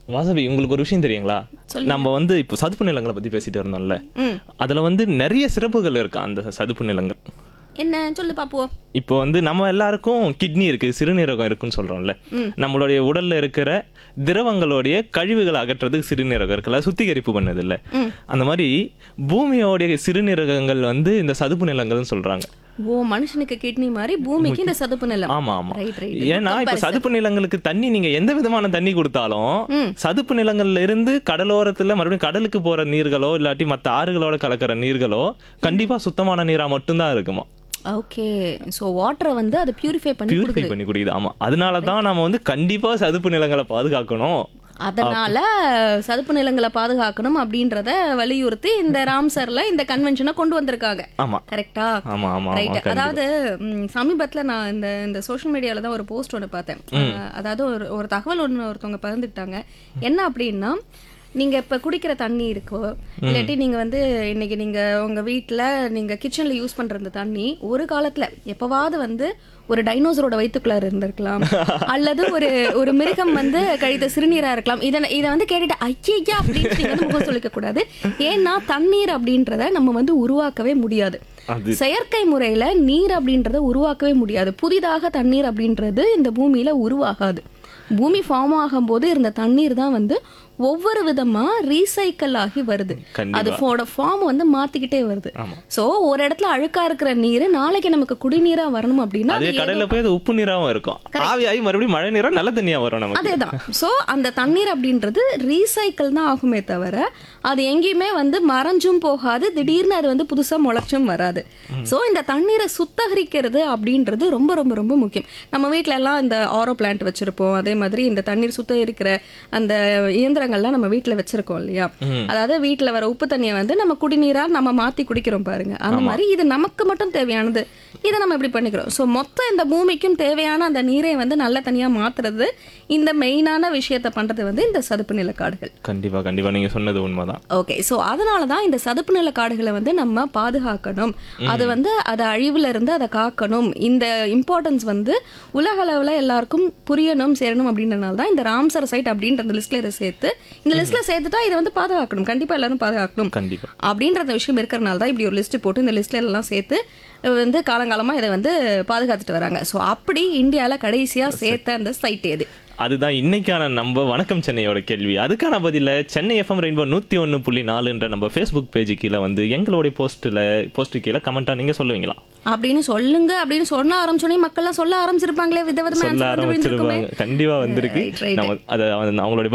வாசவி உங்களுக்கு ஒரு விஷயம் தெரியுங்களா நம்ம வந்து இப்போ சதுப்பு நிலங்களை பத்தி பேசிட்டு இருந்தோம்ல அதுல வந்து நிறைய சிறப்புகள் இருக்கு அந்த சதுப்பு நிலங்கள் என்ன சொல்லு பாப்போம் இப்போ வந்து நம்ம எல்லாருக்கும் கிட்னி இருக்கு சிறுநீரகம் இருக்குன்னு சொல்றோம்ல நம்மளுடைய உடல்ல இருக்கிற திரவங்களுடைய கழிவுகளை அகற்றுறதுக்கு சிறுநீரகம் இருக்குல்ல சுத்திகரிப்பு பண்ணது இல்ல அந்த மாதிரி பூமியோடைய சிறுநீரகங்கள் வந்து இந்த சதுப்பு நிலங்கள்னு சொல்றாங்க ஓ மனுஷனுக்கு கிட்னி மாதிரி பூமிக்கு இந்த சதுப்பு நிலம் ஆமா ஆமா ரைட் ரைட் ஏன்னா இப்ப சதுப்பு நிலங்களுக்கு தண்ணி நீங்க எந்த விதமான தண்ணி கொடுத்தாலும் சதுப்பு நிலங்கள்ல இருந்து கடலோரத்துல மறுபடியும் கடலுக்கு போற நீர்களோ இல்லாட்டி மத்த ஆறுகளோட கலக்கிற நீர்களோ கண்டிப்பா சுத்தமான நீரா மட்டும்தான் இருக்குமா ஓகே சோ வாட்டரை வந்து அது பியூரிஃபை பண்ணி பியூரிஃபை கொடுக்குது பண்ணி குடிக்குது ஆமா அதனால தான் நம்ம வந்து கண்டிப்பா சதுப்பு நிலங்களை பாதுகாக்கணும் அதனால சதுப்பு நிலங்களை பாதுகாக்கணும் அப்படின்றத வலியுறுத்தி இந்த ராம்சர்ல இந்த கன்வென்ஷனை கொண்டு வந்திருக்காங்க ஆமா கரெக்டா ஆமா ஆமா ஆமா ரைட் கண்டிப்பா. அதாவது ம், சமீபத்துல நான் இந்த இந்த சோஷியல் மீடியால தான் ஒரு போஸ்ட் ஒன்று பார்த்தேன் அஹ், அதாவது ஒரு ஒரு தகவல் ஒன்று ஒருத்தவங்க பகிர்ந்துட்டாங்க என்ன அப்படின்னா நீங்க இப்ப குடிக்கிற தண்ணி இருக்கோ இல்லாட்டி நீங்க வந்து இன்னைக்கு நீங்க உங்க வீட்ல நீங்க கிச்சன்ல யூஸ் பண்ற அந்த தண்ணி ஒரு காலத்துல எப்பவாவது வந்து ஒரு டைனோசரோட வயித்துக்குள்ள இருந்திருக்கலாம் அல்லது ஒரு ஒரு மிருகம் வந்து கழித்த சிறுநீரா இருக்கலாம் இதை இதை வந்து கேட்டுட்டு ஐயா அப்படின்னு நீங்க வந்து முகம் சொல்லிக்க கூடாது ஏன்னா தண்ணீர் அப்படின்றத நம்ம வந்து உருவாக்கவே முடியாது அது செயற்கை முறையில நீர் அப்படின்றத உருவாக்கவே முடியாது புதிதாக தண்ணீர் அப்படின்றது இந்த பூமியில உருவாகாது பூமி ஃபார்ம் ஆகும்போது இருந்த தண்ணீர் தான் வந்து ஒவ்வொரு விதமா ரீசைக்கிள் ஆகி வருது கண்டிப்பா. அது ஃபார்ம் வந்து மாத்திக்கிட்டே வருது ஆமா. சோ ஒரு இடத்துல அழுக்கா இருக்கிற நீர் நாளைக்கு நமக்கு குடிநீரா வரணும் அப்படின்னா அதே அது கடல்ல போய் அது உப்பு நீராவும் இருக்கும் ஆவியாகி மறுபடியும் மழை நீரா நல்ல தண்ணியா வரும் நமக்கு அதேதான் சோ அந்த தண்ணீர் அப்படின்றது ரீசைக்கிள் தான் ஆகுமே தவிர அது எங்கேயுமே வந்து மறைஞ்சும் போகாது திடீர்னு அது வந்து புதுசா முளைச்சும் வராது சோ இந்த தண்ணீரை சுத்தகரிக்கிறது அப்படின்றது ரொம்ப ரொம்ப ரொம்ப முக்கியம் நம்ம வீட்ல எல்லாம் இந்த ஆரோ பிளான்ட் வச்சிருப்போம் அதே மாதிரி இந்த தண்ணீர் சுத்தகரிக்கிற அந்த இயந்திரங்கள்லாம் நம்ம வீட்ல வச்சிருக்கோம் இல்லையா அதாவது வீட்ல வர உப்பு தண்ணியை வந்து நம்ம குடிநீரா நம்ம மாத்தி குடிக்கிறோம் பாருங்க அந்த மாதிரி இது நமக்கு மட்டும் தேவையானது இதை நம்ம இப்படி பண்ணிக்கிறோம் ஸோ மொத்தம் இந்த பூமிக்கும் தேவையான அந்த நீரை வந்து நல்ல தனியா மாத்துறது இந்த மெயினான விஷயத்தை பண்றது வந்து இந்த சதுப்பு நில காடுகள் கண்டிப்பா கண்டிப்பா நீங்க சொன்னது உண்மைதான் ஓகே ஸோ அதனால தான் இந்த சதுப்பு நில காடுகளை வந்து நம்ம பாதுகாக்கணும் அது வந்து அதை அழிவுல இருந்து அதை காக்கணும் இந்த இம்பார்ட்டன்ஸ் வந்து உலக அளவில் எல்லாருக்கும் புரியணும் சேரணும் அப்படின்றனால தான் இந்த ராம்சர் சைட் அப்படின்ற அந்த லிஸ்ட்ல இதை சேர்த்து இந்த லிஸ்ட்ல சேர்த்துட்டா இதை வந்து பாதுகாக்கணும் கண்டிப்பா எல்லாரும் பாதுகாக்கணும் கண்டிப்பா அப்படின்ற அந்த விஷயம் இருக்கிறனால தான் இப்படி ஒரு லிஸ்ட் போட்டு இந்த லிஸ்ட்ல எல்லாம் சேர்த்து வந்து காலங்காலமா இதை வந்து பாதுகாத்துட்டு வராங்க ஸோ அப்படி இந்தியால கடைசியா சேர்த்த அந்த சைட் எது அதுதான் இன்னைக்கான நம்ம வணக்கம் சென்னையோட கேள்வி அதுக்கான பதில சென்னை எஃப்எம் ரெயின்போ நூத்தி ஒன்னு புள்ளி நாலுன்ற நம்ம ஃபேஸ்புக் பேஜ் கீழே வந்து எங்களுடைய போஸ்ட்ல போஸ்ட் கீழே கமெண்டா நீங்க சொல்லுவீங்களா அப்படின்னு சொல்லுங்க அப்படின்னு சொன்ன ஆரம்பிச்சோடனே மக்கள்லாம் சொல்ல ஆரம்பிச்சிருப்பாங்களே விதவிதமா சொல்ல answer வந்து விழுந்திருக்குமே. ஆரம்பிச்சிருப்பாங்க கண்டிப்பா வந்திருக்கு Right, right. நம்ம அதை அவங்களுடைய